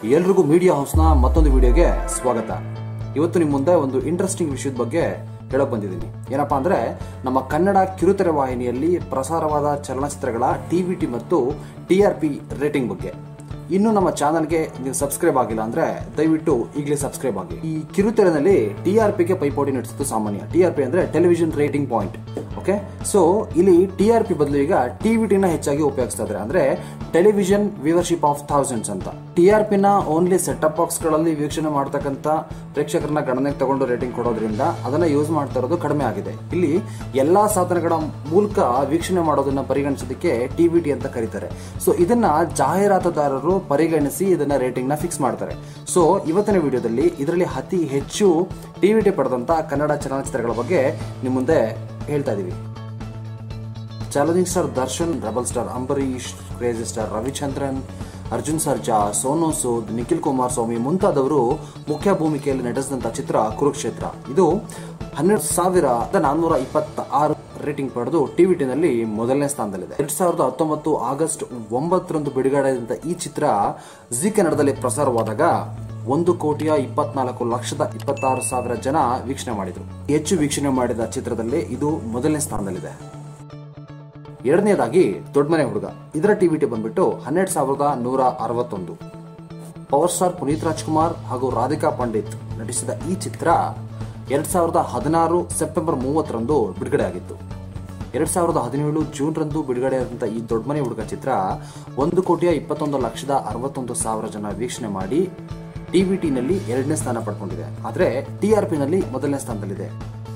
ಎಲ್ರಿಗೂ ಮೀಡಿಯಾ ಹೌಸ್ನ ಮತ್ತೊಂದು ವಿಡಿಯೋಗೆ ಸ್ವಾಗತ ಇವತ್ತು ನಿಮ್ಮ ಮುಂದೆ ಒಂದು ಇಂಟ್ರೆಸ್ಟಿಂಗ್ ವಿಷಯದ ಬಗ್ಗೆ ಹೇಳಕ್ ಬಂದಿದ್ದೀನಿ ಏನಪ್ಪಾ ಅಂದ್ರೆ ನಮ್ಮ ಕನ್ನಡ ಕಿರುತೆರೆ ವಾಹಿನಿಯಲ್ಲಿ ಪ್ರಸಾರವಾದ ಚಲನಚಿತ್ರಗಳ ಟಿವಿಟಿ ಮತ್ತು ಟಿಆರ್ಪಿ ರೇಟಿಂಗ್ ಬಗ್ಗೆ ಇನ್ನು ನಮ್ಮ ಚಾನಲ್ಗೆ ನೀವು ಸಬ್ಸ್ಕ್ರೈಬ್ ಆಗಿಲ್ಲ ಅಂದ್ರೆ ದಯವಿಟ್ಟು ಈಗಲೇ ಸಬ್ಸ್ಕ್ರೈಬ್ ಆಗಿ ಈ ಕಿರುತೆರೆನಲ್ಲಿ ಟಿಆರ್ಪಿಗೆ ಪೈಪೋಟಿ ನಡೆಸಿದ್ದು ಸಾಮಾನ್ಯ ಟಿಆರ್ಪಿ ಅಂದ್ರೆ television rating point okay so ಇಲ್ಲಿ ಟಿಆರ್ಪಿ ಬದಲು ಈಗ ಟಿವಿಟಿನ ಹೆಚ್ಚಾಗಿ ಉಪಯೋಗಿಸ್ತಾ ಇದ್ದಾರೆ ಅಂದ್ರೆ ಟೆಲಿವಿಷನ್ ವ್ಯೂವರ್ಶಿಪ್ ಆಫ್ ಥೌಸಂಡ್ಸ್ ಅಂತ ಟಿಆರ್ಪಿನ ಓನ್ಲಿ ಸೆಟಪ್ ಬಾಕ್ಸ್ ಗಳಲ್ಲಿ ವೀಕ್ಷಣೆ ಮಾಡ್ತಕ್ಕಂಥ ಪ್ರೇಕ್ಷಕರನ್ನ ಗಣನೆಗೆ ತಗೊಂಡು ರೇಟಿಂಗ್ ಕೊಡೋದ್ರಿಂದ ಅದನ್ನ ಯೂಸ್ ಮಾಡ್ತಾ ಇರೋದು ಕಡಿಮೆ ಆಗಿದೆ ಇಲ್ಲಿ ಎಲ್ಲಾ ಸಾಧನಗಳ ಮೂಲಕ ವೀಕ್ಷಣೆ ಮಾಡೋದನ್ನ ಪರಿಗಣಿಸೋದಕ್ಕೆ ಟಿವಿಟಿ ಅಂತ ಕರೀತಾರೆ ಸೊ ಇದನ್ನ ಜಾಹೀರಾತುದಾರರು ಪರಿಗಣಿಸಿ ಇದನ್ನ ರೇಟಿಂಗ್ ನ ಫಿಕ್ಸ್ ಮಾಡ್ತಾರೆ ಸೊ ಇವತ್ತಿನ ವಿಡಿಯೋದಲ್ಲಿ ಇದರಲ್ಲಿ ಅತಿ ಹೆಚ್ಚು ಟಿವಿಟಿ ಪಡೆದಂತ ಕನ್ನಡ ಚಲನಚಿತ್ರಗಳ ಬಗ್ಗೆ ನಿಮ್ಮ ಮುಂದೆ ಹೇಳ್ತಾ ಇದೀವಿ challenging star Darshan rebel star Ambareesh crazy star Ravichandran Arjun Sarja Sonu Sood Nikhil Kumaraswamy ಮುಂತಾದವರು ಮುಖ್ಯ ಭೂಮಿಕೆಯಲ್ಲಿ ನಟಿಸಿದಂತ ಚಿತ್ರ ಕುರುಕ್ಷೇತ್ರ ಇದು ಹನ್ನೆರಡು ಸಾವಿರದ ನಾನ್ನೂರ ಇಪ್ಪತ್ತ ಆರು ರೇಟಿಂಗ್ ಪಡೆದು ಟಿವಿಟಿನಲ್ಲಿ ಮೊದಲನೇ ಸ್ಥಾನದಲ್ಲಿದೆ ಎರಡ್ ಸಾವಿರದ ಹತ್ತೊಂಬತ್ತು ಆಗಸ್ಟ್ ಒಂಬತ್ತರಂದು ಬಿಡುಗಡೆಯಾದಂತ ಈ ಚಿತ್ರ ಜಿ ಕನ್ನಡದಲ್ಲಿ ಪ್ರಸಾರವಾದಾಗ ಒಂದು ಕೋಟಿಯ ಇಪ್ಪತ್ನಾಲ್ಕು ಲಕ್ಷದ ಇಪ್ಪತ್ತಾರು ಸಾವಿರ ಜನ ವೀಕ್ಷಣೆ ಮಾಡಿದ್ರು ಹೆಚ್ಚು ವೀಕ್ಷಣೆ ಮಾಡಿದ ಚಿತ್ರದಲ್ಲಿ ಇದು ಮೊದಲನೇ ಸ್ಥಾನದಲ್ಲಿದೆ ಎರಡನೇದಾಗಿ ದೊಡ್ಡಮನೆ ಹುಡುಗ ಇದರ ಟಿವಿಟಿ ಬಂದ್ಬಿಟ್ಟು ಹನ್ನೆರಡು ಸಾವಿರದ ನೂರ ಅರವತ್ತೊಂದು ಪವರ್ ಸ್ಟಾರ್ ಪುನೀತ್ ರಾಜ್ಕುಮಾರ್ ಹಾಗೂ ರಾಧಿಕಾ ಪಂಡಿತ್ ನಟಿಸಿದ ಈ ಚಿತ್ರ ಎರಡ್ ಸಾವಿರದ ಹದಿನಾರು ಸೆಪ್ಟೆಂಬರ್ ಮೂವತ್ತರಂದು ಬಿಡುಗಡೆ ಆಗಿತ್ತು ಎರಡ್ ಸಾವಿರದ ಹದಿನೇಳು ಜೂನ್ ರಂದು ಬಿಡುಗಡೆಯಾದಂಥ ಈ ದೊಡ್ಡಮನೆ ಹುಡುಗ ಚಿತ್ರ ಒಂದು ಕೋಟಿಯ ಇಪ್ಪತ್ತೊಂದು ಲಕ್ಷದ ಅರವತ್ತೊಂದು ಸಾವಿರ ಜನ ವೀಕ್ಷಣೆ ಮಾಡಿ ಟಿವಿಟಿನಲ್ಲಿ ಎರಡನೇ ಸ್ಥಾನ ಪಡ್ಕೊಂಡಿದೆ ಆದರೆ ಟಿಆರ್ಪಿನಲ್ಲಿ ಮೊದಲನೇ ಸ್ಥಾನದಲ್ಲಿದೆ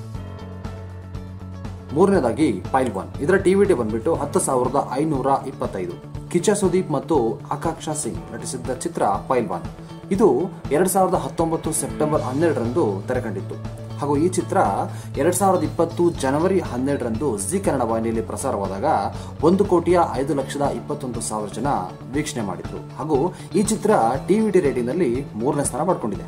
ಮೂರನೇದಾಗಿ ಪೈಲ್ ಒನ್ ಇದರ ಟಿವಿಟಿ ಬಂದ್ಬಿಟ್ಟು ಹತ್ತು ಸಾವಿರದ ಐನೂರ ಇಪ್ಪತ್ತೈದು ಕಿಚ್ಚ ಸುದೀಪ್ ಮತ್ತು ಆಕಾಂಕ್ಷಾ ಸಿಂಗ್ ನಟಿಸಿದ್ದ ಚಿತ್ರ ಪೈಲ್ ಒನ್ ಇದು ಎರಡ್ ಸಾವಿರದ ಹತ್ತೊಂಬತ್ತು ಸೆಪ್ಟೆಂಬರ್ ಹನ್ನೆರಡರಂದು ತೆರೆಕಂಡಿತ್ತು ಹಾಗೂ ಈ ಚಿತ್ರ ಎರಡ್ ಸಾವಿರದ ಇಪ್ಪತ್ತು ಜನವರಿ ಹನ್ನೆರಡರಂದು ಜಿ ಕನ್ನಡ ವಾಹಿನಿಯಲ್ಲಿ ಪ್ರಸಾರವಾದಾಗ ಒಂದು ಕೋಟಿಯ ಐದು ಲಕ್ಷದ ಇಪ್ಪತ್ತೊಂದು ಸಾವಿರ ಜನ ವೀಕ್ಷಣೆ ಮಾಡಿದ್ರು ಹಾಗೂ ಈ ಚಿತ್ರ ಟಿವಿಟಿ ರೇಟಿಂಗ್ನಲ್ಲಿ ಮೂರನೇ ಸ್ಥಾನ ಪಡ್ಕೊಂಡಿದೆ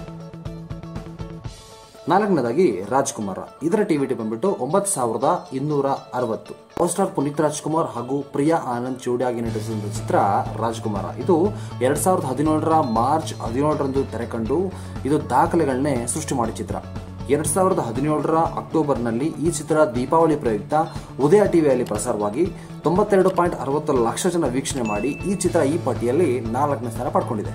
ನಾಲ್ಕನೇದಾಗಿ ರಾಜ್ಕುಮಾರ ಇದರ ಟಿವಿಟಿ ಬಂದ್ಬಿಟ್ಟು ಒಂಬತ್ತು ಸಾವಿರದ ಇನ್ನೂರ ಅರವತ್ತು ಪವರ್ ಸ್ಟಾರ್ ಪುನೀತ್ ರಾಜ್ಕುಮಾರ್ ಹಾಗೂ ಪ್ರಿಯಾ ಆನಂದ್ ಜೋಡಿಯಾಗಿ ನಟಿಸಿದ ಚಿತ್ರ ರಾಜ್ಕುಮಾರ ಇದು ಎರಡ್ ಸಾವಿರದ ಹದಿನೇಳರ ಮಾರ್ಚ್ ಹದಿನೇಳರಂದು ತೆರೆಕಂಡು ಇದು ದಾಖಲೆಗಳನ್ನೇ ಸೃಷ್ಟಿ ಮಾಡಿ ಚಿತ್ರ ಎರಡ್ ಸಾವಿರದ ಹದಿನೇಳರ ಅಕ್ಟೋಬರ್ನಲ್ಲಿ ಈ ಚಿತ್ರ ದೀಪಾವಳಿ ಪ್ರಯುಕ್ತ ಉದಯ ಟಿವಿಯಲ್ಲಿ ಪ್ರಸಾರವಾಗಿ ತೊಂಬತ್ತೆರಡು ಪಾಯಿಂಟ್ ಅರವತ್ತು ಲಕ್ಷ ಜನ ವೀಕ್ಷಣೆ ಮಾಡಿ ಈ ಚಿತ್ರ ಈ ಪಟ್ಟಿಯಲ್ಲಿ ನಾಲ್ಕನೇ ಸ್ಥಾನ ಪಡ್ಕೊಂಡಿದೆ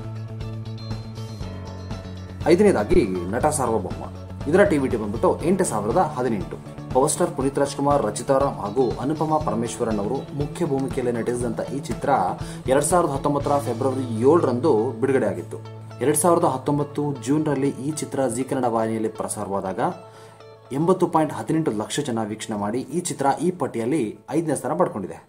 ಐದನೇದಾಗಿ ನಟ ಸಾರ್ವಭೌಮ ಇದರ ಟಿವಿಟಿ ಬಂದ್ಬಿಟ್ಟು ಎಂಟು ಸಾವಿರದ ಹದಿನೆಂಟು ಪವರ್ ಸ್ಟಾರ್ ಪುನೀತ್ ರಾಜ್ಕುಮಾರ್ ರಚಿತಾರಾಮ್ ಹಾಗೂ ಅನುಪಮಾ ಪರಮೇಶ್ವರನ್ ಅವರು ಮುಖ್ಯ ಭೂಮಿಕೆಯಲ್ಲಿ ನಟಿಸಿದಂತ ಈ ಚಿತ್ರ ಎರಡ್ ಸಾವಿರದ ಹತ್ತೊಂಬತ್ತರ ಫೆಬ್ರವರಿ ಏಳರಂದು ಬಿಡುಗಡೆಯಾಗಿತ್ತು ಎರಡ್ ಸಾವಿರದ ಹತ್ತೊಂಬತ್ತು ಜೂನ್ ರಲ್ಲಿ ಈ ಚಿತ್ರ ಜಿ ಕನ್ನಡ ವಾಹಿನಿಯಲ್ಲಿ ಪ್ರಸಾರವಾದಾಗ ಎಂಬತ್ತು ಪಾಯಿಂಟ್ ಹದಿನೆಂಟು ಲಕ್ಷ ಜನ ವೀಕ್ಷಣೆ ಮಾಡಿ ಈ ಚಿತ್ರ ಈ ಪಟ್ಟಿಯಲ್ಲಿ ಐದನೇ ಸ್ಥಾನ ಪಡ್ಕೊಂಡಿದೆ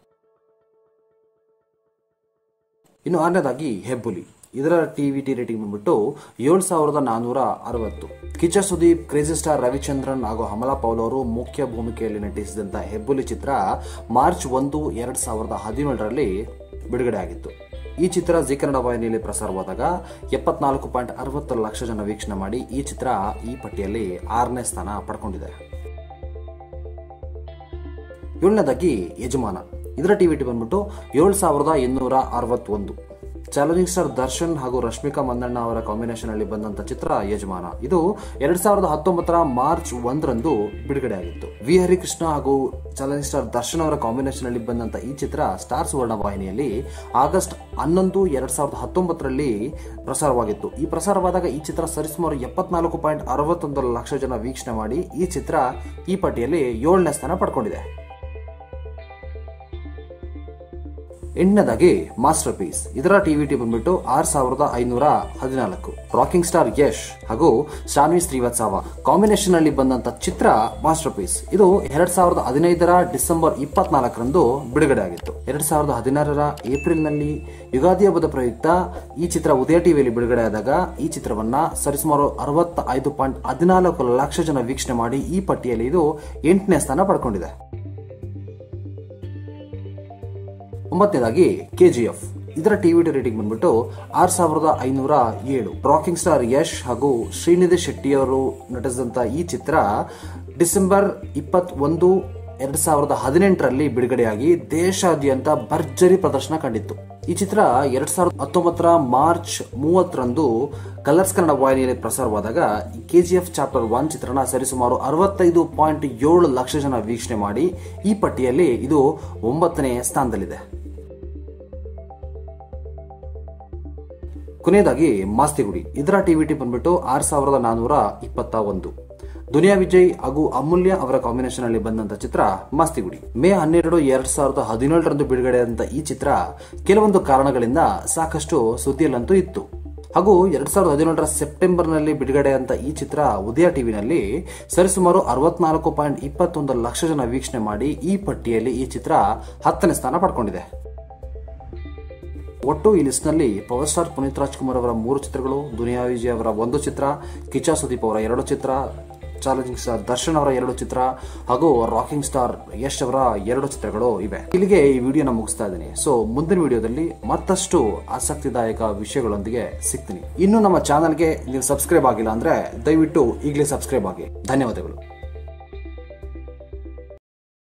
ಇನ್ನು ಆರನೇದಾಗಿ ಹೆಬ್ಬುಲಿ ಇದರ ಟಿವಿಟಿ ರೇಟಿಂಗ್ ಬಂದ್ಬಿಟ್ಟು ಏಳು ಸಾವಿರದ ನಾನೂರ ಅರವತ್ತು ಕಿಚ್ಚ ಸುದೀಪ್ ಕ್ರೇಜಿ ಸ್ಟಾರ್ ರವಿಚಂದ್ರನ್ ಹಾಗೂ ಹಮಲಾ ಪೌಲ್ ಅವರು ಮುಖ್ಯ ಭೂಮಿಕೆಯಲ್ಲಿ ನಟಿಸಿದಂತ ಹೆಬ್ಬುಲಿ ಚಿತ್ರ ಮಾರ್ಚ್ ಒಂದು ಎರಡ್ ಸಾವಿರದ ಹದಿನೇಳರಲ್ಲಿ ಬಿಡುಗಡೆ ಆಗಿತ್ತು ಈ ಚಿತ್ರ ಜಿ ಕನ್ನಡ ವಾಹಿನಿಯಲ್ಲಿ ಪ್ರಸಾರವಾದಾಗ ಎಪ್ಪತ್ನಾಲ್ಕು ಪಾಯಿಂಟ್ ಅರವತ್ತು ಲಕ್ಷ ಜನ ವೀಕ್ಷಣೆ ಮಾಡಿ ಈ ಚಿತ್ರ ಈ ಪಟ್ಟಿಯಲ್ಲಿ ಆರನೇ ಸ್ಥಾನ ಪಡ್ಕೊಂಡಿದೆ ಏಳನೇದಾಗಿ ಯಜಮಾನ ಇದರ ಟಿವಿಟಿ ಬಂದ್ಬಿಟ್ಟು ಏಳು ಸಾವಿರದ ಇನ್ನೂರ ಅರವತ್ತೊಂದು ಚಾಲೆಂಜಿಂಗ್ ಸ್ಟಾರ್ ದರ್ಶನ್ ಹಾಗೂ ರಶ್ಮಿಕಾ ಮಂದಣ್ಣ ಅವರ ಕಾಂಬಿನೇಷನ್ ಅಲ್ಲಿ ಬಂದಂತ ಚಿತ್ರ ಯಜಮಾನ ಇದು ಎರಡ್ ಸಾವಿರದ ಹತ್ತೊಂಬತ್ತರ ಮಾರ್ಚ್ ಒಂದರಂದು ಬಿಡುಗಡೆ ಆಗಿತ್ತು ವಿ ಹರಿಕೃಷ್ಣ ಹಾಗೂ ಚಾಲೆಂಜಿಂಗ್ ಸ್ಟಾರ್ ದರ್ಶನ್ ಅವರ ಕಾಂಬಿನೇಷನ್ ಅಲ್ಲಿ ಬಂದಂತ ಈ ಚಿತ್ರ ಸ್ಟಾರ್ ಸುವರ್ಣ ವಾಹಿನಿಯಲ್ಲಿ ಆಗಸ್ಟ್ ಹನ್ನೊಂದು ಎರಡ್ ಸಾವಿರದ ಹತ್ತೊಂಬತ್ತರಲ್ಲಿ ಪ್ರಸಾರವಾಗಿತ್ತು ಈ ಪ್ರಸಾರವಾದಾಗ ಈ ಚಿತ್ರ ಸರಿಸುಮಾರು ಎಪ್ಪತ್ನಾಲ್ಕು ಪಾಯಿಂಟ್ ಅರವತ್ತೊಂದು ಲಕ್ಷ ಜನ ವೀಕ್ಷಣೆ ಮಾಡಿ ಈ ಚಿತ್ರ ಈ ಪಟ್ಟಿಯಲ್ಲಿ ಏಳನೇ ಸ್ಥಾನ ಪಡ್ಕೊಂಡಿದೆ ಎಂಟನೇದಾಗಿ ಮಾಸ್ಟರ್ ಪೀಸ್ ಇದರ ಟಿವಿಟಿ ಬಂದ್ಬಿಟ್ಟು ಆರ್ ಸಾವಿರದ ಐನೂರ ಹದಿನಾಲ್ಕು ರಾಕಿಂಗ್ ಸ್ಟಾರ್ ಯಶ್ ಹಾಗೂ ಶಾನ್ವಿ ಶ್ರೀವತ್ಸವ ಕಾಂಬಿನೇಷನ್ ಅಲ್ಲಿ ಬಂದಂತ ಚಿತ್ರ ಮಾಸ್ಟರ್ ಪೀಸ್ ಇದು ಎರಡ್ ಸಾವಿರದ ಹದಿನೈದರ ಡಿಸೆಂಬರ್ ಇಪ್ಪತ್ನಾಲ್ಕರಂದು ಬಿಡುಗಡೆ ಆಗಿತ್ತು ಎರಡ್ ಸಾವಿರದ ಹದಿನಾರರ ಏಪ್ರಿಲ್ ನಲ್ಲಿ ಯುಗಾದಿ ಹಬ್ಬದ ಪ್ರಯುಕ್ತ ಈ ಚಿತ್ರ ಉದಯ ಟಿವಿಯಲ್ಲಿ ಬಿಡುಗಡೆ ಆದಾಗ ಈ ಚಿತ್ರವನ್ನ ಸರಿಸುಮಾರು ಅರವತ್ತ ಐದು ಪಾಯಿಂಟ್ ಹದಿನಾಲ್ಕು ಲಕ್ಷ ಜನ ವೀಕ್ಷಣೆ ಮಾಡಿ ಈ ಪಟ್ಟಿಯಲ್ಲಿ ಇದು ಎಂಟನೇ ಸ್ಥಾನ ಪಡ್ಕೊಂಡಿದೆ ಒಂಬತ್ತನೇದಾಗಿ ಕೆಜಿಎಫ್ ಇದರ ಟಿವಿಟಿ ರೇಟಿಂಗ್ ಬಂದ್ಬಿಟ್ಟು ಆರ್ ಸಾವಿರದ ಐನೂರ ಏಳು ರಾಕಿಂಗ್ ಸ್ಟಾರ್ ಯಶ್ ಹಾಗೂ ಶ್ರೀನಿಧಿ ಶೆಟ್ಟಿ ಅವರು ನಟಿಸಿದಂತ ಈ ಚಿತ್ರ ಡಿಸೆಂಬರ್ ಇಪ್ಪತ್ತ್ ಒಂದು ಎರಡ್ ಸಾವಿರದ ಹದಿನೆಂಟರಲ್ಲಿ ಬಿಡುಗಡೆಯಾಗಿ ದೇಶಾದ್ಯಂತ ಭರ್ಜರಿ ಪ್ರದರ್ಶನ ಕಂಡಿತ್ತು ಈ ಚಿತ್ರ ಎರಡ್ ಸಾವಿರದ ಹತ್ತೊಂಬತ್ತರ ಮಾರ್ಚ್ ಮೂವತ್ತರಂದು ಕಲರ್ಸ್ ಕನ್ನಡ ವಾಹಿನಿಯಲ್ಲಿ ಪ್ರಸಾರವಾದಾಗ ಕೆಜಿಎಫ್ ಚಾಪ್ಟರ್ ಒನ್ ಚಿತ್ರಣ ಸರಿಸುಮಾರು ಅರವತ್ತೈದು ಪಾಯಿಂಟ್ ಏಳು ಲಕ್ಷ ಜನ ವೀಕ್ಷಣೆ ಮಾಡಿ ಈ ಪಟ್ಟಿಯಲ್ಲಿ ಇದು ಒಂಬತ್ತನೇ ಸ್ಥಾನದಲ್ಲಿದೆ ಕೊನೆಯದಾಗಿ ಮಾಸ್ತಿಗುಡಿ ಇದರ ಟಿವಿಟಿ ಬಂದ್ಬಿಟ್ಟು ಆರ್ ಸಾವಿರದ ನಾನೂರ ಇಪ್ಪತ್ತ ಒಂದು ದುನಿಯಾ ವಿಜಯ್ ಹಾಗೂ ಅಮೂಲ್ಯ ಅವರ ಕಾಂಬಿನೇಷನ್ ಅಲ್ಲಿ ಬಂದಂತ ಚಿತ್ರ ಮಾಸ್ತಿಗುಡಿ ಮೇ ಹನ್ನೆರಡು ಎರಡ್ ಸಾವಿರದ ಹದಿನೇಳರಂದು ಬಿಡುಗಡೆಯಾದಂತ ಈ ಚಿತ್ರ ಕೆಲವೊಂದು ಕಾರಣಗಳಿಂದ ಸಾಕಷ್ಟು ಸುದ್ದಿಯಲ್ಲಂತೂ ಇತ್ತು ಹಾಗೂ ಎರಡ್ ಸಾವಿರದ ಹದಿನೇಳರ ಸೆಪ್ಟೆಂಬರ್ನಲ್ಲಿ ಬಿಡುಗಡೆಯಾದಂತ ಈ ಚಿತ್ರ ಉದಯ ಟಿವಿನಲ್ಲಿ ಸರಿಸುಮಾರು ಅರವತ್ನಾಲ್ಕು ಪಾಯಿಂಟ್ ಇಪ್ಪತ್ತೊಂದು ಲಕ್ಷ ಜನ ವೀಕ್ಷಣೆ ಮಾಡಿ ಈ ಪಟ್ಟಿಯಲ್ಲಿ ಈ ಚಿತ್ರ ಹತ್ತನೇ ಸ್ಥಾನ ಪಡ್ಕೊಂಡಿದೆ ಒಟ್ಟು ಈ ಲಿಸ್ಟ್ನಲ್ಲಿ ಪವರ್ ಸ್ಟಾರ್ ಪುನೀತ್ ರಾಜ್ಕುಮಾರ್ ಅವರ ಮೂರು ಚಿತ್ರಗಳು ದುನಿಯಾ ವಿಜಯ್ ಅವರ ಒಂದು ಚಿತ್ರ ಕಿಚ್ಚ ಸುದೀಪ್ ಅವರ ಎರಡು ಚಿತ್ರ ಚಾಲೆಂಜಿಂಗ್ ಸ್ಟಾರ್ ದರ್ಶನ್ ಅವರ ಎರಡು ಚಿತ್ರ ಹಾಗೂ ರಾಕಿಂಗ್ ಸ್ಟಾರ್ ಯಶ್ ಅವರ ಎರಡು ಚಿತ್ರಗಳು ಇವೆ ಇಲ್ಲಿಗೆ ಈ ವಿಡಿಯೋನ ಮುಗಿಸ್ತಾ ಇದ್ದೀನಿ ಸೊ ಮುಂದಿನ ವಿಡಿಯೋದಲ್ಲಿ ಮತ್ತಷ್ಟು ಆಸಕ್ತಿದಾಯಕ ವಿಷಯಗಳೊಂದಿಗೆ ಸಿಗ್ತೀನಿ ಇನ್ನು ನಮ್ಮ ಚಾನಲ್ಗೆ ನೀವು ಸಬ್ಸ್ಕ್ರೈಬ್ ಆಗಿಲ್ಲ ಅಂದ್ರೆ ದಯವಿಟ್ಟು ಈಗಲೇ ಸಬ್ಸ್ಕ್ರೈಬ್ ಆಗಿ ಧನ್ಯವಾದಗಳು